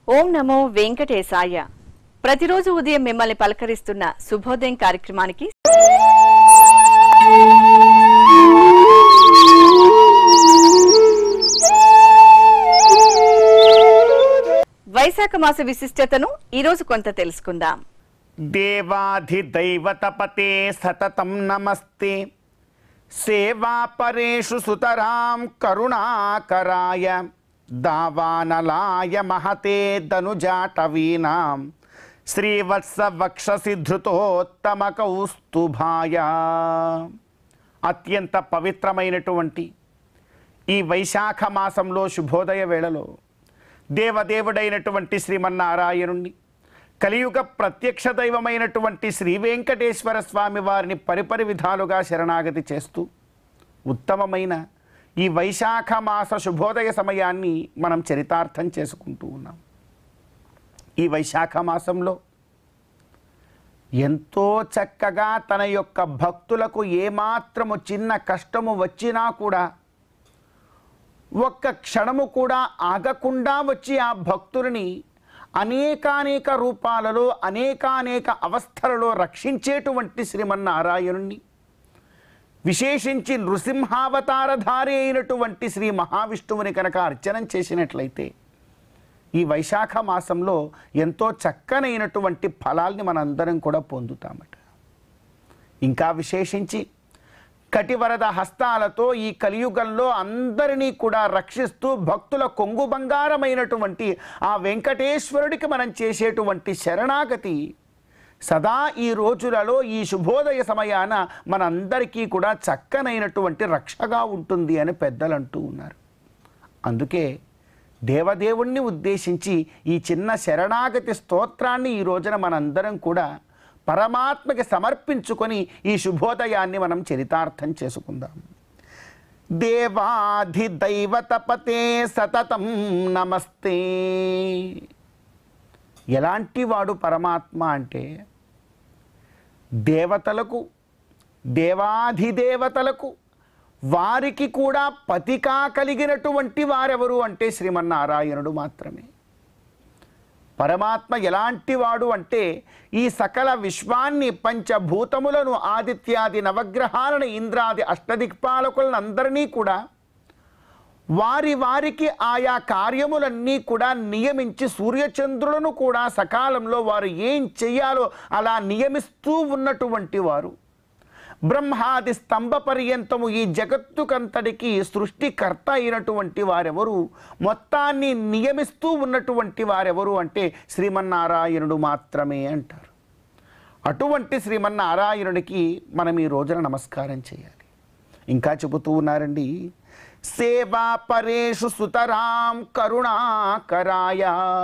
ఓం నమో వెంకటేశాయ ప్రతిరోజు ఉదయం మిమ్మల్ని పలకరిస్తున్న శుభోదయం కార్యక్రమానికి వైశాఖ మాస విశిష్టతను ఈరోజు కొంత తెలుసుకుందాం దేవాధిదైవతపతే సతతం నమస్తే సేవాపరేషు సుతరాం కరుణాకరాయ దావానలాయ మహతే ధనుజాటవీనాం శ్రీవత్స వక్షసి ధృతోత్తమ కౌస్తుభాయ అత్యంత పవిత్రమైనటువంటి ఈ వైశాఖ మాసంలో శుభోదయ వేళలో దేవదేవుడైనటువంటి శ్రీమన్నారాయణుణ్ణి కలియుగ ప్రత్యక్ష దైవమైనటువంటి శ్రీ వెంకటేశ్వర స్వామి వారిని పరిపరి విధాలుగా శరణాగతి చేస్తూ ఉత్తమమైన ఈ వైశాఖ మాస శుభోదయ సమయాన్ని మనం చరితార్థం చేసుకుంటూ ఉన్నాం ఈ వైశాఖ మాసంలో ఎంతో చక్కగా తన యొక్క భక్తులకు ఏమాత్రము చిన్న కష్టము వచ్చినా కూడా ఒక్క క్షణము కూడా ఆగకుండా వచ్చి ఆ భక్తులని అనేకానేక రూపాలలో అనేకానేక అవస్థలలో రక్షించేటువంటి శ్రీమన్నారాయణుణ్ణి విశేషించి నృసింహావతారధారి అయినటువంటి శ్రీ మహావిష్ణువుని కనుక అర్చనం చేసినట్లయితే ఈ వైశాఖ మాసంలో ఎంతో చక్కనైనటువంటి ఫలాల్ని మనందరం కూడా పొందుతామట ఇంకా విశేషించి కటివరద హస్తాలతో ఈ కలియుగంలో అందరినీ కూడా రక్షిస్తూ భక్తుల కొంగు బంగారమైనటువంటి ఆ వెంకటేశ్వరుడికి మనం చేసేటువంటి శరణాగతి సదా ఈ రోజులలో ఈ శుభోదయ సమయాన మనందరికీ కూడా చక్కనైనటువంటి రక్షగా ఉంటుంది అని పెద్దలు అంటూ ఉన్నారు అందుకే దేవదేవుణ్ణి ఉద్దేశించి ఈ చిన్న శరణాగతి స్తోత్రాన్ని ఈ రోజున మనందరం కూడా పరమాత్మకి సమర్పించుకొని ఈ శుభోదయాన్ని మనం చరితార్థం చేసుకుందాం దేవాధిదైవతపతే సతతం నమస్తే ఎలాంటి వాడు పరమాత్మ అంటే దేవతలకు దేవాధిదేవతలకు వారికి కూడా పతికా కలిగినటువంటి వారెవరు అంటే శ్రీమన్నారాయణుడు మాత్రమే పరమాత్మ ఎలాంటి వాడు అంటే ఈ సకల విశ్వాన్ని పంచభూతములను ఆదిత్యాది నవగ్రహాలను ఇంద్రాది అష్టదిక్పాలకులను అందరినీ కూడా వారి వారికి ఆయా కార్యములన్నీ కూడా నియమించి సూర్యచంద్రులను కూడా సకాలంలో వారు ఏం చెయ్యాలో అలా నియమిస్తూ ఉన్నటువంటి వారు బ్రహ్మాది స్తంభ పర్యంతము ఈ జగత్తుకంతటికి సృష్టికర్త అయినటువంటి వారెవరు మొత్తాన్ని నియమిస్తూ ఉన్నటువంటి వారెవరు అంటే శ్రీమన్నారాయణుడు మాత్రమే అంటారు అటువంటి శ్రీమన్నారాయణుడికి మనం ఈ రోజున నమస్కారం చేయాలి ఇంకా చెబుతూ ఉన్నారండి సేవా పరేషు సుతరాం కరుణాకరాయ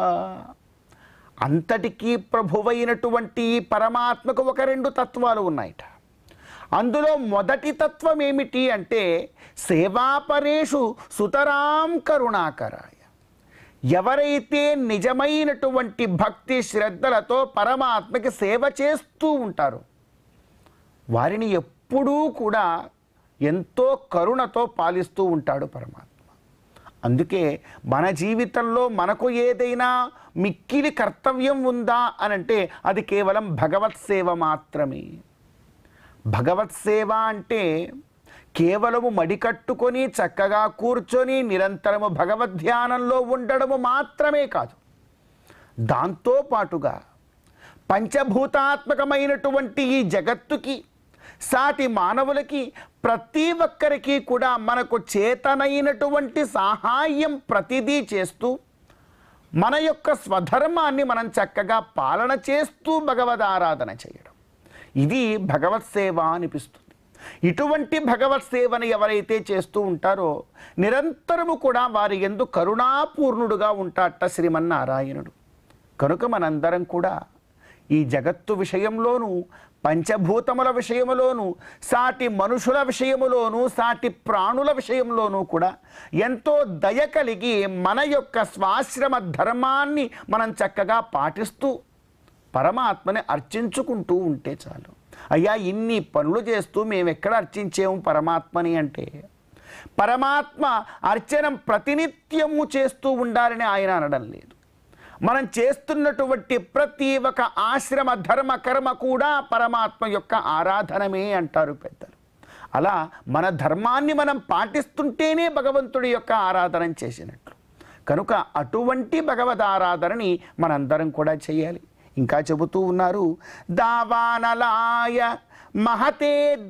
అంతటికీ ప్రభువైనటువంటి పరమాత్మకు ఒక రెండు తత్వాలు ఉన్నాయట అందులో మొదటి తత్వం ఏమిటి అంటే సేవాపరేషు సుతరాం కరుణాకరాయ ఎవరైతే నిజమైనటువంటి భక్తి శ్రద్ధలతో పరమాత్మకి సేవ చేస్తూ ఉంటారో వారిని ఎప్పుడూ కూడా ఎంతో కరుణతో పాలిస్తూ ఉంటాడు పరమాత్మ అందుకే మన జీవితంలో మనకు ఏదైనా మిక్కిలి కర్తవ్యం ఉందా అనంటే అది కేవలం భగవత్ సేవ మాత్రమే భగవత్ సేవ అంటే కేవలము మడికట్టుకొని చక్కగా కూర్చొని నిరంతరము భగవద్ ధ్యానంలో ఉండడము మాత్రమే కాదు దాంతో పాటుగా పంచభూతాత్మకమైనటువంటి ఈ జగత్తుకి సాటి మానవులకి ప్రతి ఒక్కరికి కూడా మనకు చేతనైనటువంటి సహాయం ప్రతిదీ చేస్తూ మన యొక్క స్వధర్మాన్ని మనం చక్కగా పాలన చేస్తూ భగవద్ ఆరాధన చేయడం ఇది భగవత్ సేవ అనిపిస్తుంది ఇటువంటి భగవత్ సేవను ఎవరైతే చేస్తూ ఉంటారో నిరంతరము కూడా వారి ఎందు కరుణాపూర్ణుడుగా ఉంటాట శ్రీమన్నారాయణుడు కనుక మనందరం కూడా ఈ జగత్తు విషయంలోనూ పంచభూతముల విషయములోనూ సాటి మనుషుల విషయములోనూ సాటి ప్రాణుల విషయంలోనూ కూడా ఎంతో దయ కలిగి మన యొక్క స్వాశ్రమ ధర్మాన్ని మనం చక్కగా పాటిస్తూ పరమాత్మని అర్చించుకుంటూ ఉంటే చాలు అయ్యా ఇన్ని పనులు చేస్తూ మేము ఎక్కడ అర్చించేము పరమాత్మని అంటే పరమాత్మ అర్చనం ప్రతినిత్యము చేస్తూ ఉండాలని ఆయన అనడం లేదు మనం చేస్తున్నటువంటి ప్రతి ఒక్క ఆశ్రమ ధర్మ కర్మ కూడా పరమాత్మ యొక్క ఆరాధనమే అంటారు పెద్దలు అలా మన ధర్మాన్ని మనం పాటిస్తుంటేనే భగవంతుడి యొక్క ఆరాధన చేసినట్లు కనుక అటువంటి భగవద్ ఆరాధనని మనందరం కూడా చేయాలి ఇంకా చెబుతూ ఉన్నారు దావానలాయ మహతే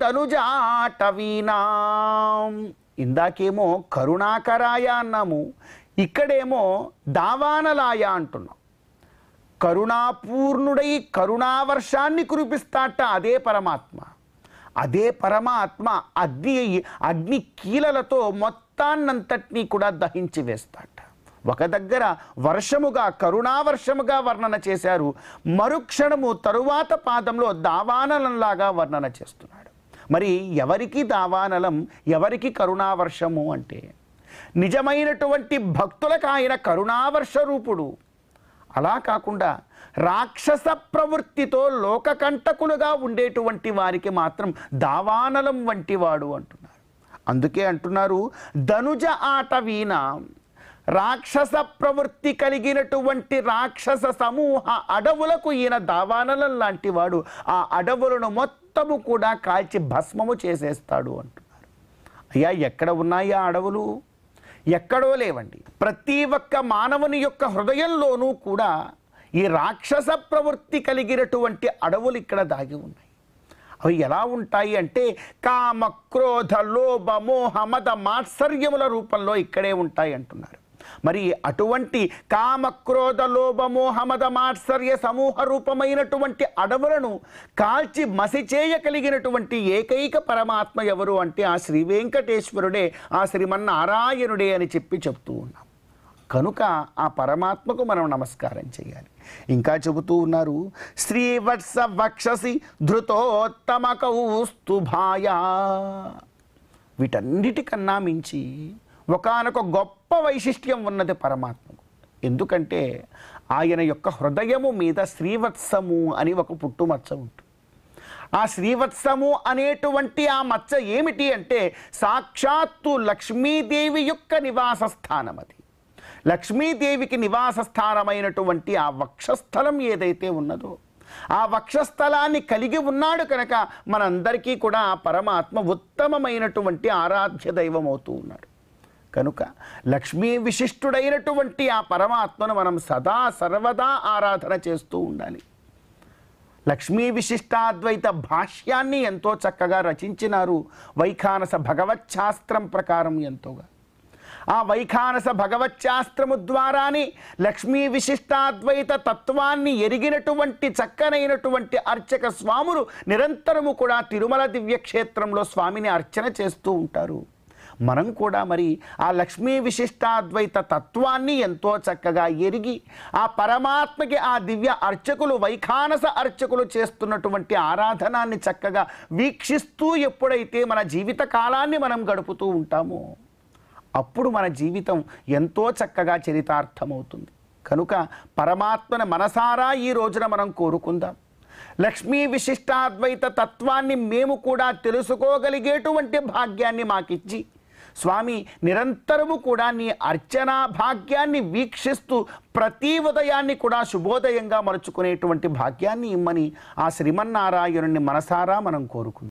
ధనుజాటవీనాం ఇందాకేమో కరుణాకరాయ అన్నాము ఇక్కడేమో దావానలాయ అంటున్నాం కరుణాపూర్ణుడై కరుణావర్షాన్ని కురిపిస్తాట అదే పరమాత్మ అదే పరమాత్మ అగ్ని అగ్ని కీలలతో మొత్తాన్నంతటినీ కూడా దహించి వేస్తాట ఒక దగ్గర వర్షముగా కరుణావర్షముగా వర్ణన చేశారు మరుక్షణము తరువాత పాదంలో దావానలంలాగా వర్ణన చేస్తున్నాడు మరి ఎవరికి దావానలం ఎవరికి కరుణావర్షము అంటే నిజమైనటువంటి భక్తులకు ఆయన కరుణావర్ష రూపుడు అలా కాకుండా రాక్షస ప్రవృత్తితో లోకకంటకులుగా ఉండేటువంటి వారికి మాత్రం దావానలం వంటి వాడు అంటున్నారు అందుకే అంటున్నారు ధనుజ ఆట వీణ రాక్షస ప్రవృత్తి కలిగినటువంటి రాక్షస సమూహ అడవులకు ఈయన దావానలం లాంటి వాడు ఆ అడవులను మొత్తము కూడా కాల్చి భస్మము చేసేస్తాడు అంటున్నారు అయ్యా ఎక్కడ ఉన్నాయి ఆ అడవులు ఎక్కడో లేవండి ప్రతి ఒక్క మానవుని యొక్క హృదయంలోనూ కూడా ఈ రాక్షస ప్రవృత్తి కలిగినటువంటి అడవులు ఇక్కడ దాగి ఉన్నాయి అవి ఎలా ఉంటాయి అంటే కామ క్రోధ లోభ మోహ మద మాత్సర్యముల రూపంలో ఇక్కడే ఉంటాయి అంటున్నారు మరి అటువంటి కామ క్రోధ లోభ మోహ మద మాత్సర్య సమూహ రూపమైనటువంటి అడవులను కాల్చి మసి చేయగలిగినటువంటి ఏకైక పరమాత్మ ఎవరు అంటే ఆ శ్రీ వెంకటేశ్వరుడే ఆ శ్రీమన్నారాయణుడే అని చెప్పి చెప్తూ ఉన్నాం కనుక ఆ పరమాత్మకు మనం నమస్కారం చేయాలి ఇంకా చెబుతూ ఉన్నారు శ్రీవత్స వక్షసి ధృతోత్తమ కౌస్తుభాయ వీటన్నిటికన్నా మించి ఒకానొక గొప్ప వైశిష్ట్యం ఉన్నది పరమాత్మకు ఎందుకంటే ఆయన యొక్క హృదయము మీద శ్రీవత్సము అని ఒక పుట్టుమచ్చ ఉంటుంది ఆ శ్రీవత్సము అనేటువంటి ఆ మచ్చ ఏమిటి అంటే సాక్షాత్తు లక్ష్మీదేవి యొక్క నివాస స్థానం అది లక్ష్మీదేవికి నివాస స్థానమైనటువంటి ఆ వక్షస్థలం ఏదైతే ఉన్నదో ఆ వక్షస్థలాన్ని కలిగి ఉన్నాడు కనుక మనందరికీ కూడా ఆ పరమాత్మ ఉత్తమమైనటువంటి ఆరాధ్య దైవం అవుతూ ఉన్నాడు కనుక లక్ష్మీ విశిష్టుడైనటువంటి ఆ పరమాత్మను మనం సదా సర్వదా ఆరాధన చేస్తూ ఉండాలి లక్ష్మీ విశిష్టాద్వైత భాష్యాన్ని ఎంతో చక్కగా రచించినారు వైఖానస భగవచ్ఛాస్త్రం ప్రకారం ఎంతోగా ఆ వైఖానస భగవచ్ఛాస్త్రము ద్వారానే లక్ష్మీ విశిష్టాద్వైత తత్వాన్ని ఎరిగినటువంటి చక్కనైనటువంటి అర్చక స్వాములు నిరంతరము కూడా తిరుమల దివ్యక్షేత్రంలో స్వామిని అర్చన చేస్తూ ఉంటారు మనం కూడా మరి ఆ లక్ష్మీ విశిష్టాద్వైత తత్వాన్ని ఎంతో చక్కగా ఎరిగి ఆ పరమాత్మకి ఆ దివ్య అర్చకులు వైఖానస అర్చకులు చేస్తున్నటువంటి ఆరాధనాన్ని చక్కగా వీక్షిస్తూ ఎప్పుడైతే మన జీవిత కాలాన్ని మనం గడుపుతూ ఉంటామో అప్పుడు మన జీవితం ఎంతో చక్కగా చరితార్థమవుతుంది కనుక పరమాత్మను మనసారా ఈ రోజున మనం కోరుకుందాం లక్ష్మీ విశిష్టాద్వైత తత్వాన్ని మేము కూడా తెలుసుకోగలిగేటువంటి భాగ్యాన్ని మాకిచ్చి స్వామి నిరంతరము కూడా నీ అర్చనా భాగ్యాన్ని వీక్షిస్తూ ప్రతి ఉదయాన్ని కూడా శుభోదయంగా మలుచుకునేటువంటి భాగ్యాన్ని ఇమ్మని ఆ శ్రీమన్నారాయణుని మనసారా మనం కోరుకుందాం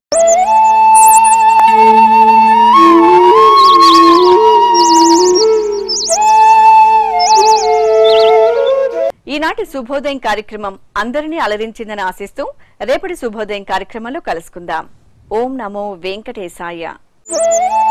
ఈనాటి శుభోదయం కార్యక్రమం అందరినీ అలరించిందని ఆశిస్తూ రేపటి శుభోదయం కార్యక్రమంలో కలుసుకుందాం ఓం నమో వెంకటేశాయ